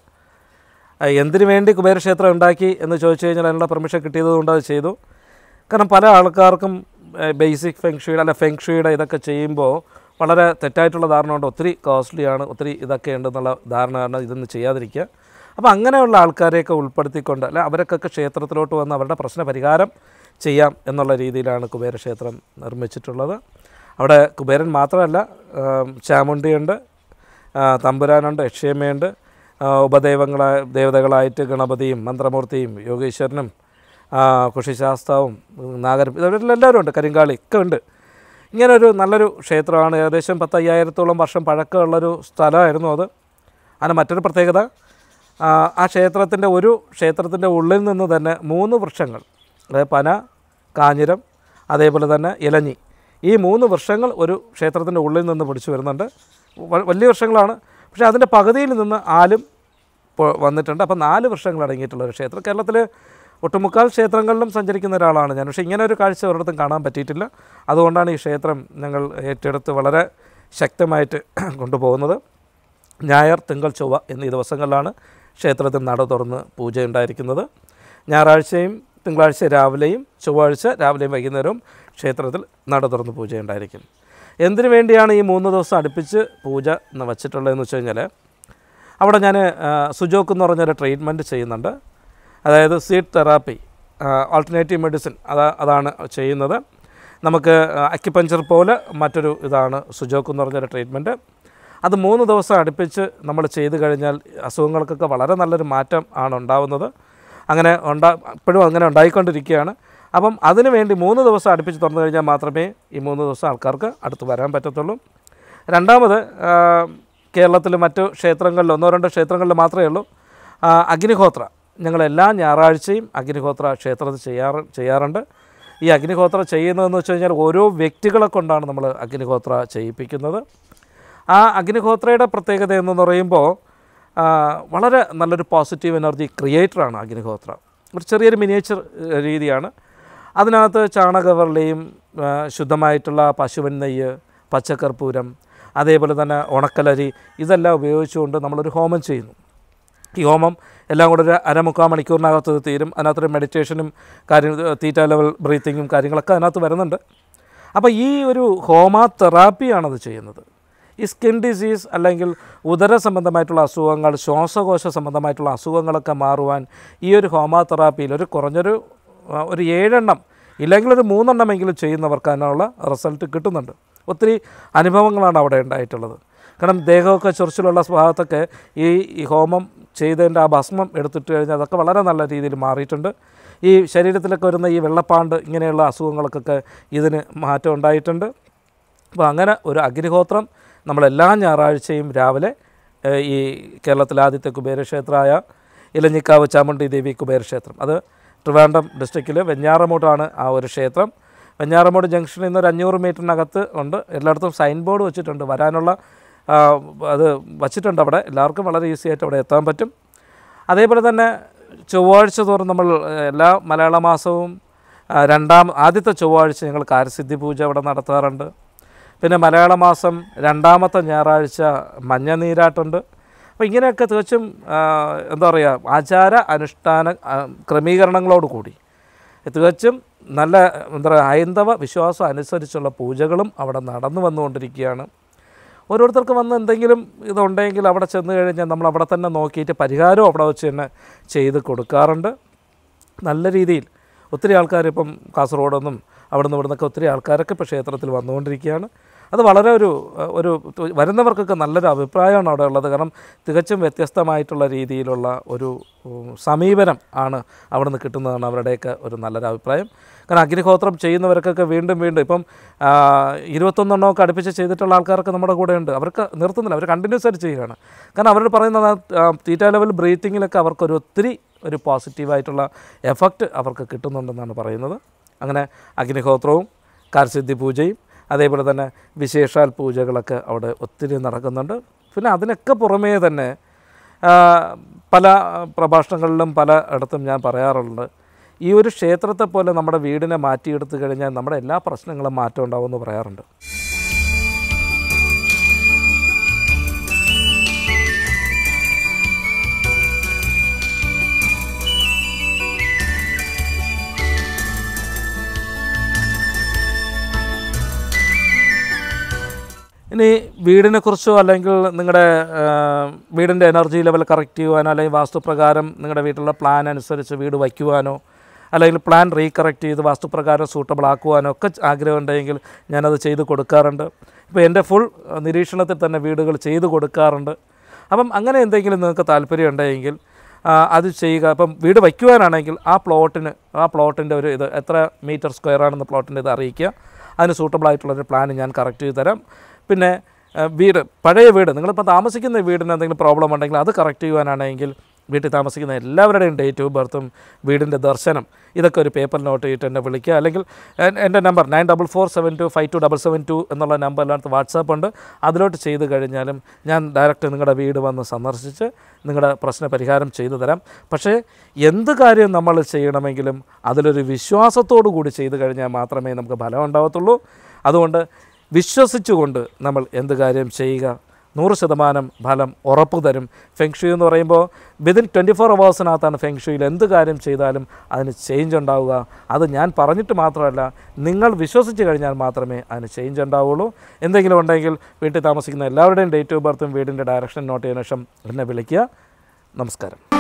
ആ, എന്തിനു വേണ്ടി കുബേരക്ഷേത്രം ഉണ്ടാക്കി എന്ന് ചോദിച്ചു കഴിഞ്ഞാൽ അതിനുള്ള പെർമിഷൻ കിട്ടിയത് കൊണ്ട് അത് ചെയ്തു കാരണം പല ആൾക്കാർക്കും ബേസിക് ഫെങ്ഷുയുടെ അല്ല ഫെങ്ഷുയുടെ ഇതൊക്കെ ചെയ്യുമ്പോൾ വളരെ തെറ്റായിട്ടുള്ള ധാരണ കൊണ്ട് ഒത്തിരി കോസ്റ്റ്ലിയാണ് ഒത്തിരി ഇതൊക്കെ ഉണ്ടെന്നുള്ള ധാരണയാണ് ഇതൊന്നും ചെയ്യാതിരിക്കുക അപ്പോൾ അങ്ങനെയുള്ള ആൾക്കാരെയൊക്കെ ഉൾപ്പെടുത്തിക്കൊണ്ട് അല്ല അവരൊക്കെ ക്ഷേത്രത്തിലോട്ട് വന്ന് അവരുടെ പ്രശ്ന പരിഹാരം ചെയ്യാം എന്നുള്ള രീതിയിലാണ് കുബേരക്ഷേത്രം നിർമ്മിച്ചിട്ടുള്ളത് അവിടെ കുബേരൻ മാത്രമല്ല ആം, ചാമുണ്ടിയുണ്ട് ആ, തമ്പുരാനുണ്ട് യക്ഷിയമ്മയുണ്ട് ആ, ഉപദൈവങ്ങളായ ദേവതകളായിട്ട് ഗണപതിയും മന്ത്രമൂർത്തിയും യോഗീശ്വരനും ആ, കുഷിശാസ്താവും നാഗരും ഇതെല്ലാം എല്ലാവരും ഉണ്ട് കരിങ്കാളി ഒക്കെ ഉണ്ട് ഇങ്ങനെ ഒരു നല്ലൊരു ക്ഷേത്രമാണ് ഏകദേശം പത്തയ്യായിരത്തോളം വർഷം പഴക്കമുള്ളൊരു സ്ഥലമായിരുന്നു അത് അതിന് മറ്റൊരു പ്രത്യേകത ആ, ആ ക്ഷേത്രത്തിൻ്റെ ഒരു ക്ഷേത്രത്തിൻ്റെ ഉള്ളിൽ നിന്ന് തന്നെ മൂന്ന് വൃക്ഷങ്ങൾ അതായത് പന കാഞ്ഞിരം അതേപോലെ തന്നെ ഇലഞ്ഞി ഈ മൂന്ന് വൃക്ഷങ്ങൾ ഒരു ക്ഷേത്രത്തിൻ്റെ ഉള്ളിൽ നിന്ന് പിടിച്ചു വരുന്നുണ്ട് വ- വലിയ വൃക്ഷങ്ങളാണ് പക്ഷേ അതിൻ്റെ പകുതിയിൽ നിന്ന് ആലും ഇപ്പോൾ വന്നിട്ടുണ്ട് അപ്പോൾ നാല് വൃക്ഷങ്ങൾ അടങ്ങിയിട്ടുള്ള ഒരു ക്ഷേത്രം കേരളത്തിൽ ഒട്ടുമുക്കാൽ ക്ഷേത്രങ്ങളിലും സഞ്ചരിക്കുന്ന ഒരാളാണ് ഞാൻ പക്ഷേ ഇങ്ങനെ ഒരു കാഴ്ച ഒരിടത്തും കാണാൻ പറ്റിയിട്ടില്ല അതുകൊണ്ടാണ് ഈ ക്ഷേത്രം ഞങ്ങൾ ഏറ്റെടുത്ത് വളരെ ശക്തമായിട്ട് കൊണ്ടുപോകുന്നത് ഞായർ തിങ്കൾ ചൊവ്വ എന്നീ ദിവസങ്ങളിലാണ് ക്ഷേത്രത്തിൽ നട തുറന്ന് പൂജയുണ്ടായിരിക്കുന്നത് ഞായറാഴ്ചയും തിങ്കളാഴ്ച രാവിലെയും ചൊവ്വാഴ്ച രാവിലെയും വൈകുന്നേരവും ക്ഷേത്രത്തിൽ നട തുറന്ന് പൂജയുണ്ടായിരിക്കും എന്തിനു വേണ്ടിയാണ് ഈ മൂന്ന് ദിവസം അടുപ്പിച്ച് പൂജ എന്ന് വച്ചിട്ടുള്ളതെന്ന് വെച്ച് കഴിഞ്ഞാൽ അവിടെ ഞാൻ സുജോക്ക് എന്ന് പറഞ്ഞൊരു ട്രീറ്റ്മെൻറ്റ് ചെയ്യുന്നുണ്ട് അതായത് സീഡ് തെറാപ്പി ആൾട്ടർനേറ്റീവ് മെഡിസിൻ അതാ അതാണ് ചെയ്യുന്നത് നമുക്ക് അക്യുപഞ്ചർ പോലെ മറ്റൊരു ഇതാണ് സുജോക്ക് എന്ന് പറഞ്ഞൊരു ട്രീറ്റ്മെൻറ്റ് അത് മൂന്ന് ദിവസം അടുപ്പിച്ച് നമ്മൾ ചെയ്തു കഴിഞ്ഞാൽ അസുഖങ്ങൾക്കൊക്കെ വളരെ നല്ലൊരു മാറ്റം ആണ് ഉണ്ടാവുന്നത് അങ്ങനെ ഉണ്ടാ ഇപ്പോഴും അങ്ങനെ ഉണ്ടായിക്കൊണ്ടിരിക്കുകയാണ് അപ്പം അതിനു വേണ്ടി മൂന്ന് ദിവസം അടുപ്പിച്ച് തുറന്നു കഴിഞ്ഞാൽ മാത്രമേ ഈ മൂന്ന് ദിവസം ആൾക്കാർക്ക് അടുത്ത് വരാൻ പറ്റത്തുള്ളൂ രണ്ടാമത് ആ, കേരളത്തിൽ മറ്റു ക്ഷേത്രങ്ങളിൽ ഒന്നോ രണ്ടോ ക്ഷേത്രങ്ങളിൽ മാത്രമേ ഉള്ളൂ ആ, അഗ്നിഹോത്ര ഞങ്ങൾ എല്ലാ ഞായറാഴ്ചയും അഗ്നിഹോത്ര ക്ഷേത്രത്തിൽ ചെയ്യാറ് ചെയ്യാറുണ്ട് ഈ അഗ്നിഹോത്ര ചെയ്യുന്നതെന്ന് വെച്ച് കഴിഞ്ഞാൽ ഓരോ വ്യക്തികളെ കൊണ്ടാണ് നമ്മൾ അഗ്നിഹോത്ര ചെയ്യിപ്പിക്കുന്നത് ആ അഗ്നിഹോത്രയുടെ പ്രത്യേകത എന്ന് പറയുമ്പോൾ ആ, വളരെ നല്ലൊരു പോസിറ്റീവ് എനർജി ക്രിയേറ്ററാണ് അഗ്നിഹോത്ര ഒരു ചെറിയൊരു മിനിയേച്ചർ രീതിയാണ് അതിനകത്ത് ചാണകവർളിയും ആ, ശുദ്ധമായിട്ടുള്ള പശുവൻ നെയ്യ് പച്ചക്കർപ്പൂരം അതേപോലെ തന്നെ ഉണക്കലരി ഇതെല്ലാം ഉപയോഗിച്ചുകൊണ്ട് നമ്മളൊരു ഹോമം ചെയ്യുന്നു ഈ ഹോമം എല്ലാം കൂടെ ഒരു അരമുക്കാൽ മണിക്കൂറിനകത്ത് ഇത് തീരും അതിനകത്തൊരു മെഡിറ്റേഷനും കാര്യം തീറ്റ ലെവൽ ബ്രീത്തിങ്ങും കാര്യങ്ങളൊക്കെ അതിനകത്ത് വരുന്നുണ്ട് അപ്പോൾ ഈ ഒരു ഹോമ തെറാപ്പിയാണത് ചെയ്യുന്നത് ഈ സ്കിൻ ഡിസീസ് അല്ലെങ്കിൽ ഉദര സംബന്ധമായിട്ടുള്ള അസുഖങ്ങൾ ശ്വാസകോശ സംബന്ധമായിട്ടുള്ള അസുഖങ്ങളൊക്കെ മാറുവാൻ ഈ ഒരു ഹോമ തെറാപ്പിയിൽ ഒരു കുറഞ്ഞൊരു ആ, ഒരു ഏഴെണ്ണം ഇല്ലെങ്കിൽ ഒരു മൂന്നെണ്ണമെങ്കിലും ചെയ്യുന്നവർക്ക് അതിനുള്ള റിസൾട്ട് കിട്ടുന്നുണ്ട് ഒത്തിരി അനുഭവങ്ങളാണ് അവിടെ ഉണ്ടായിട്ടുള്ളത് കാരണം ദേഹമൊക്കെ ചൊറിച്ചിലുള്ള ഭാഗത്തൊക്കെ ഈ ഈ ഹോമം ചെയ്തതിൻ്റെ ആ ഭസ്മം എടുത്തിട്ട് കഴിഞ്ഞാൽ അതൊക്കെ വളരെ നല്ല രീതിയിൽ മാറിയിട്ടുണ്ട് ഈ ശരീരത്തിലൊക്കെ വരുന്ന ഈ വെള്ളപ്പാണ്ട് ഇങ്ങനെയുള്ള അസുഖങ്ങൾക്കൊക്കെ ഇതിന് മാറ്റം ഉണ്ടായിട്ടുണ്ട് അപ്പോൾ അങ്ങനെ ഒരു അഗ്നിഹോത്രം നമ്മളെല്ലാ ഞായറാഴ്ചയും രാവിലെ ഏഹ്, ഈ കേരളത്തിലെ ആദ്യത്തെ കുബേരക്ഷേത്രമായ ഇലഞ്ഞിക്കാവ് ചാമുണ്ഡി ദേവി കുബേരക്ഷേത്രം അത് ട്രിവാൻഡ്രം ഡിസ്ട്രിക്റ്റിൽ വെഞ്ഞാറമൂട്ടാണ് ആ ഒരു ക്ഷേത്രം വെഞ്ഞാറമൂട് ജംഗ്ഷനിൽ നിന്ന് ഒരു അഞ്ഞൂറ് മീറ്ററിനകത്ത് ഉണ്ട് എല്ലായിടത്തും സൈൻ ബോർഡ് വെച്ചിട്ടുണ്ട് വരാനുള്ള ആ, അത് വച്ചിട്ടുണ്ട് അവിടെ എല്ലാവർക്കും വളരെ ഈസി ആയിട്ട് അവിടെ എത്താൻ പറ്റും അതേപോലെ തന്നെ ചൊവ്വാഴ്ച തോറും നമ്മൾ ഏഹ്, എല്ലാ മലയാള മാസവും ആ, രണ്ടാം ആദ്യത്തെ ചൊവ്വാഴ്ച ഞങ്ങൾ കാര്യസിദ്ധി പൂജ അവിടെ നടത്താറുണ്ട് പിന്നെ മലയാള മാസം രണ്ടാമത്തെ ഞായറാഴ്ച മഞ്ഞനീരാട്ടുണ്ട് അപ്പോൾ ഇങ്ങനെയൊക്കെ തികച്ചും ആ, എന്താ പറയുക ആചാര അനുഷ്ഠാന ആ, ക്രമീകരണങ്ങളോട് കൂടി തികച്ചും നല്ല എന്താ പറയുക ഹൈന്ദവ വിശ്വാസം അനുസരിച്ചുള്ള പൂജകളും അവിടെ നടന്നു വന്നുകൊണ്ടിരിക്കുകയാണ് ഓരോരുത്തർക്ക് വന്ന് എന്തെങ്കിലും ഇതുണ്ടെങ്കിൽ അവിടെ ചെന്ന് കഴിഞ്ഞാൽ നമ്മൾ അവിടെ തന്നെ നോക്കിയിട്ട് പരിഹാരവും അവിടെ വെച്ച് തന്നെ ചെയ്ത് കൊടുക്കാറുണ്ട് നല്ല രീതിയിൽ ഒത്തിരി ആൾക്കാർ ഇപ്പം കാസർഗോഡൊന്നും അവിടെ നിന്ന് ഇവിടുന്നൊക്കെ ഒത്തിരി ആൾക്കാരൊക്കെ ഇപ്പോൾ ക്ഷേത്രത്തിൽ വന്നുകൊണ്ടിരിക്കുകയാണ് അത് വളരെ ഒരു അഹ് ഒരു വരുന്നവർക്കൊക്കെ നല്ലൊരു അഭിപ്രായമാണ് അവിടെ ഉള്ളത് കാരണം തികച്ചും വ്യത്യസ്തമായിട്ടുള്ള രീതിയിലുള്ള ഒരു ഉം, സമീപനം ആണ് അവിടെ നിന്ന് കിട്ടുന്നതാണ് അവരുടെയൊക്കെ ഒരു നല്ലൊരു അഭിപ്രായം കാരണം അഗ്നിഹോത്രം ചെയ്യുന്നവർക്കൊക്കെ വീണ്ടും വീണ്ടും ഇപ്പം ആ, ഇരുപത്തൊന്നെണ്ണമൊക്കെ അടുപ്പിച്ച് ചെയ്തിട്ടുള്ള ആൾക്കാരൊക്കെ നമ്മുടെ കൂടെ ഉണ്ട് അവർക്ക് നിർത്തുന്നില്ല അവർ കണ്ടിന്യൂസ് ആയിട്ട് ചെയ്യുകയാണ് കാരണം അവരോട് പറയുന്നത് ആ, തീറ്റ ലെവൽ ബ്രീത്തിങ്ങിലൊക്കെ അവർക്കൊരു ഒത്തിരി ഒരു പോസിറ്റീവായിട്ടുള്ള എഫക്റ്റ് അവർക്ക് കിട്ടുന്നുണ്ടെന്നാണ് പറയുന്നത് അങ്ങനെ അഗ്നിഹോത്രവും കാർസിദ്ധി പൂജയും അതേപോലെ തന്നെ വിശേഷാൽ പൂജകളൊക്കെ അവിടെ ഒത്തിരി നടക്കുന്നുണ്ട് പിന്നെ അതിനൊക്കെ പുറമേ തന്നെ ആ, പല പ്രഭാഷണങ്ങളിലും പല ഇടത്തും ഞാൻ പറയാറുണ്ട് ഈ ഒരു ക്ഷേത്രത്തെ പോലെ നമ്മുടെ വീടിനെ മാറ്റിയെടുത്തു കഴിഞ്ഞാൽ നമ്മുടെ എല്ലാ പ്രശ്നങ്ങളും മാറ്റം ഉണ്ടാവുമെന്ന് പറയാറുണ്ട് ഇനി വീടിനെക്കുറിച്ചോ അല്ലെങ്കിൽ നിങ്ങളുടെ വീടിൻ്റെ എനർജി ലെവൽ കറക്റ്റ് ചെയ്യുവാനോ അല്ലെങ്കിൽ വാസ്തുപ്രകാരം നിങ്ങളുടെ വീട്ടിലുള്ള പ്ലാൻ അനുസരിച്ച് വീട് വയ്ക്കുവാനോ അല്ലെങ്കിൽ പ്ലാൻ റീകറക്റ്റ് ചെയ്ത് വാസ്തുപ്രകാരം സൂട്ടബിൾ ആക്കുവാനോ ഒക്കെ ആഗ്രഹമുണ്ടെങ്കിൽ ഞാനത് ചെയ്ത് കൊടുക്കാറുണ്ട് ഇപ്പോൾ എൻ്റെ ഫുൾ നിരീക്ഷണത്തിൽ തന്നെ വീടുകൾ ചെയ്ത് കൊടുക്കാറുണ്ട് അപ്പം അങ്ങനെ എന്തെങ്കിലും നിങ്ങൾക്ക് താല്പര്യം ഉണ്ടെങ്കിൽ ആ, അത് ചെയ്യുക അപ്പം വീട് വയ്ക്കുവാനാണെങ്കിൽ ആ പ്ലോട്ടിന് ആ പ്ലോട്ടിൻ്റെ ഒരു ഇത് എത്ര മീറ്റർ സ്ക്വയർ ആണെന്ന് പ്ലോട്ടിൻ്റെ ഇത് അറിയിക്കുക അതിന് സൂട്ടബിൾ ആയിട്ടുള്ളൊരു പ്ലാൻ ഞാൻ കറക്റ്റ് ചെയ്ത് തരാം പിന്നെ ആ, വീട് പഴയ വീട് നിങ്ങളിപ്പോൾ താമസിക്കുന്ന വീടിന് എന്തെങ്കിലും പ്രോബ്ലം ഉണ്ടെങ്കിൽ അത് കറക്റ്റ് ചെയ്യുവാനാണെങ്കിൽ വീട്ടിൽ താമസിക്കുന്ന എല്ലാവരുടെയും ഡേറ്റ് ഓഫ് ബർത്തും വീടിൻ്റെ ദർശനം ഇതൊക്കെ ഒരു പേപ്പർ നോട്ട് ചെയ്തിട്ട് എന്നെ വിളിക്കുക അല്ലെങ്കിൽ എൻ- എൻ്റെ number nine double four seven two five two double seven two എന്നുള്ള നമ്പറിനകത്ത് വാട്സാപ്പ് ഉണ്ട് അതിലോട്ട് ചെയ്ത് കഴിഞ്ഞാലും ഞാൻ ഡയറക്റ്റ് നിങ്ങളുടെ വീട് വന്ന് സന്ദർശിച്ച് നിങ്ങളുടെ പ്രശ്ന പരിഹാരം ചെയ്തു തരാം പക്ഷേ എന്ത് കാര്യം നമ്മൾ ചെയ്യണമെങ്കിലും അതിലൊരു വിശ്വാസത്തോടു കൂടി ചെയ്തു കഴിഞ്ഞാൽ മാത്രമേ നമുക്ക് ഫലം ഉണ്ടാവത്തുള്ളൂ അതുകൊണ്ട് വിശ്വസിച്ചുകൊണ്ട് നമ്മൾ എന്ത് കാര്യം ചെയ്യുക നൂറ് ശതമാനം ഫലം ഉറപ്പു തരും ഫെങ്ഷു എന്ന് പറയുമ്പോൾ വിതിൻ ട്വൻറ്റി ഫോർ അവേഴ്സിനകത്താണ് ഫെങ്ഷുയിൽ എന്ത് കാര്യം ചെയ്താലും അതിന് ചേഞ്ച് ഉണ്ടാവുക അത് ഞാൻ പറഞ്ഞിട്ട് മാത്രമല്ല നിങ്ങൾ വിശ്വസിച്ച് കഴിഞ്ഞാൽ മാത്രമേ അതിന് ചേഞ്ച് ഉണ്ടാവുള്ളൂ എന്തെങ്കിലും ഉണ്ടെങ്കിൽ വീട്ടിൽ താമസിക്കുന്ന എല്ലാവരുടെയും ഡേറ്റ് ഓഫ് ബർത്തും വീടിൻ്റെ ഡയറക്ഷൻ നോട്ട് ചെയ്തതിനു ശേഷം എന്നെ വിളിക്കുക നമസ്കാരം